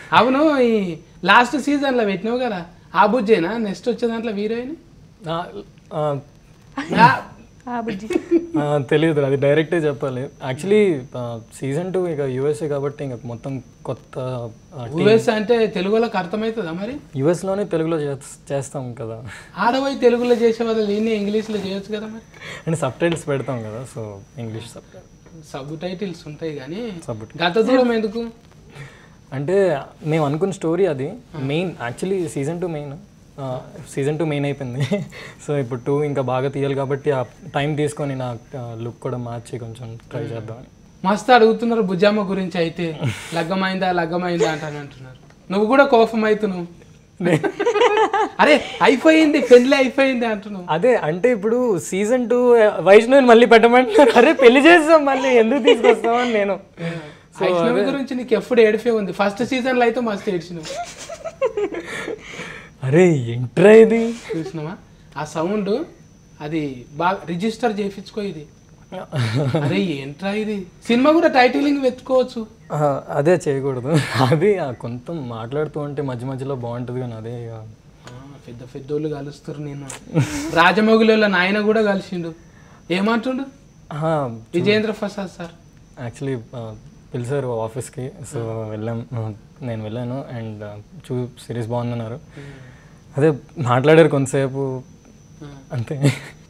అవును ఈ లాస్ట్ సీజన్లో పెట్టినావు కదా ఆ బుజ్జేనా నెక్స్ట్ వచ్చే దాంట్లో హీరోయిన్ ఆ, ఆ, ఆ, ఆ బుజ్జి ఆ, తెలియదు అది డైరెక్టే చెప్పాలి యాక్చువల్లీ సీజన్ టూ ఇక యూఎస్ఏ కాబట్టి ఇంకా మొత్తం కొత్త యుఎస్ అంటే తెలుగులోకి అర్థమవుతుందా మరి యూఎస్లోనే తెలుగులో చేస్- చేస్తాం కదా ఆడపోయి తెలుగులో చేసే బదులు ఈయన ఇంగ్లీష్లో చేయొచ్చు కదా మరి అంటే సబ్ టైటిల్స్ పెడతాం కదా so English sub subtitles ఉంటాయి కానీ సబ్ గత దూరం ఎందుకు అంటే మేము అనుకున్న స్టోరీ అది main actually season two main season two main అయిపోయింది సో ఇప్పుడు టూ ఇంకా బాగా తీయాలి కాబట్టి ఆ టైం తీసుకొని నా లుక్ కూడా మార్చి కొంచెం ట్రై చేద్దామని మస్తు అడుగుతున్నారు బుజ్జమ్మ గురించి అయితే లగ్గమైందా లగ్గమైందా అంటాను అంటున్నారు నువ్వు కూడా కోపం అవుతున్నావు అరే అయిపోయింది పెళ్లి అయిపోయింది అంటున్నావు అదే అంటే ఇప్పుడు సీజన్ టూ వైష్ణవిని మళ్ళీ పెట్టమంటున్నారు అరే పెళ్లి చేస్తాం మళ్ళీ ఎందుకు తీసుకొస్తామని నేను వైష్ణవి గురించి నీకు ఎప్పుడు ఏడిపే ఉంది ఫస్ట్ సీజన్ లో అయితే మస్తు ఏడ్చినావు అరే ఏంట్రా ఇది చూసినావా ఆ సౌండ్ అది బాగా రిజిస్టర్ చేయించుకో ఇది అరే ఏంట్రా ఇది సినిమా కూడా టైటిలింగ్ వెతుకోవచ్చు ఆ, అదే చేయకూడదు అది ఆ కొంత మాట్లాడుతూ ఉంటే మధ్య మధ్యలో బాగుంటుంది కానీ అదే ఇక ఆ, పెద్ద పెద్దోళ్ళు కలుస్తారు నేను రాజమౌళిలో నాయన కూడా కలిసిండు ఏమంటుండు విజేంద్ర ప్రసాద్ సార్ యాక్చువల్లీ పిలిచారు ఆఫీస్కి సో వెళ్ళాం ఆ, నేను వెళ్ళాను అండ్ చూ సిరీస్ బాగుందన్నారు అదే మాట్లాడారు కొంతసేపు అంతే